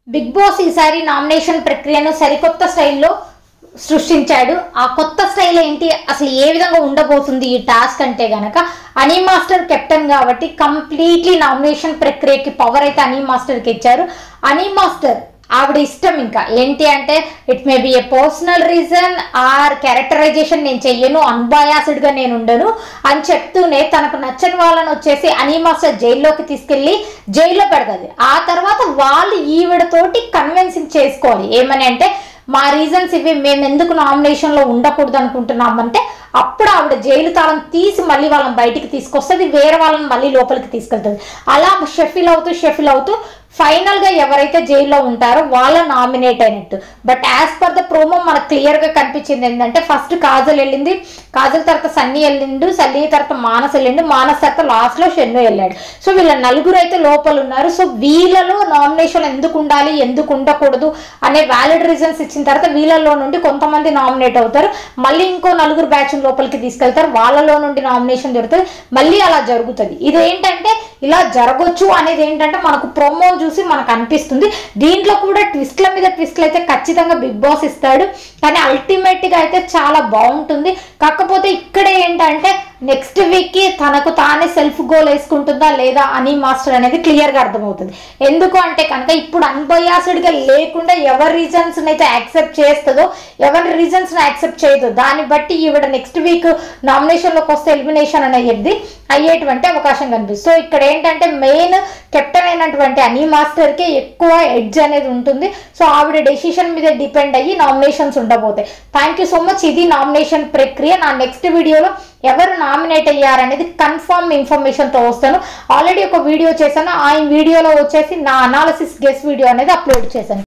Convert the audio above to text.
big boss ఈసారి nomination ప్రక్రియను సరికొత్త స్టైల్లో సృష్టించాడు ఆ కొత్త స్టైల్ ఏంటి అసలు ఏ విధంగా ఉండబోతుంది ఈ టాస్క్ అంటే గనక అనీ మాస్టర్ కెప్టెన్ కాబట్టి కంప్లీట్లీ నామినేషన్ ప్రక్రియకి పవర్ అయితే అనీ మాస్టర్కి ఇచ్చారు అనీ మాస్టర్ ఆవిడ ఇష్టం ఇంకా ఏంటి అంటే it may be a personal reason or characterization నేను చెయ్యను unbiased గా నేను ఉండను అని చెప్తూనే తనకు నచ్చని వాళ్ళని వచ్చేసి అనీ మాస్టర్ జైల్లోకి తీసుకెళ్ళి జైల్లో పెడతది ఆ తర్వాత వాళ్ళు ఈవిడతోటి కన్విన్సింగ్ చేసుకోవాలి ఏమని అంటే మా రీజన్స్ ఇవి మేము ఎందుకు నామినేషన్లో ఉండకూడదు అనుకుంటున్నామంటే అప్పుడు ఆవిడ జైలు తాళం తీసి మళ్ళీ వాళ్ళని బయటికి తీసుకొస్తుంది వేరే వాళ్ళని మళ్ళీ లోపలికి తీసుకెళ్తుంది అలా షెఫిల్ అవుతూ షెఫిల్ అవుతూ ఫైనల్గా ఎవరైతే జైల్లో ఉంటారో వాళ్ళ నామినేట్ అయినట్టు but as per the promo మనకు క్లియర్గా కనిపించింది ఏంటంటే ఫస్ట్ కాజల్ వెళ్ళింది కాజల్ తర్వాత సన్నీ వెళ్ళిండు సన్నీ తర్వాత మానస్ వెళ్ళిండు మానస్ తర్వాత లాస్ట్లో షెన్ను వెళ్ళాడు సో వీళ్ళ నలుగురు అయితే లోపల ఉన్నారు సో వీళ్ళలో నామినేషన్ ఎందుకు ఉండాలి ఎందుకు ఉండకూడదు అనే వ్యాలిడ్ రీజన్స్ ఇచ్చిన తర్వాత వీళ్ళలో నుండి కొంతమంది నామినేట్ అవుతారు మళ్ళీ ఇంకో నలుగురు బ్యాచ్ లోపలికి తీసుకెళ్తారు వాళ్ళలో నుండి నామినేషన్ జరుగుతుంది మళ్ళీ అలా జరుగుతుంది ఇది ఏంటంటే ఇలా జరగొచ్చు అనేది ఏంటంటే మనకు ప్రొమో చూసి మనకు అనిపిస్తుంది దీంట్లో కూడా ట్విస్ట్ల మీద ట్విస్ట్లు అయితే ఖచ్చితంగా బిగ్ బాస్ ఇస్తాడు కానీ అల్టిమేట్గా అయితే చాలా బాగుంటుంది కాకపోతే ఇక్కడ ఏంటంటే నెక్స్ట్ వీక్కి తనకు తానే సెల్ఫ్ గోల్ వేసుకుంటుందా లేదా అని మాస్టర్ అనేది క్లియర్గా అర్థమవుతుంది ఎందుకు అంటే కనుక ఇప్పుడు అన్బయాస్డ్గా లేకుండా ఎవరి రీజన్స్ అయితే యాక్సెప్ట్ చేస్తుందో ఎవరి రీజన్స్ యాక్సెప్ట్ చేయదు దాన్ని బట్టి ఈవిడ నెక్స్ట్ వీక్ నామినేషన్లోకి వస్తే ఎలిమినేషన్ అనేది అయ్యేటువంటి అవకాశం కనిపిస్తుంది సో ఇక్కడ ఏంటంటే మెయిన్ కెప్టెన్ అయినటువంటి అని మాస్టర్కే ఎక్కువ ఎడ్జ్ అనేది ఉంటుంది సో ఆవిడ డెసిషన్ మీద డిపెండ్ అయ్యి నామినేషన్స్ ఉండబోతాయి థ్యాంక్ యూ సో మచ్ ఇది నామినేషన్ ప్రక్రియ నా నెక్స్ట్ వీడియోలో ఎవరు నామినేట్ అయ్యారనేది కన్ఫర్మ్ ఇన్ఫర్మేషన్తో వస్తాను ఆల్రెడీ ఒక వీడియో చేశాను ఆ వీడియోలో వచ్చేసి నా అనాలసిస్ గెస్ వీడియో అనేది అప్లోడ్ చేశాను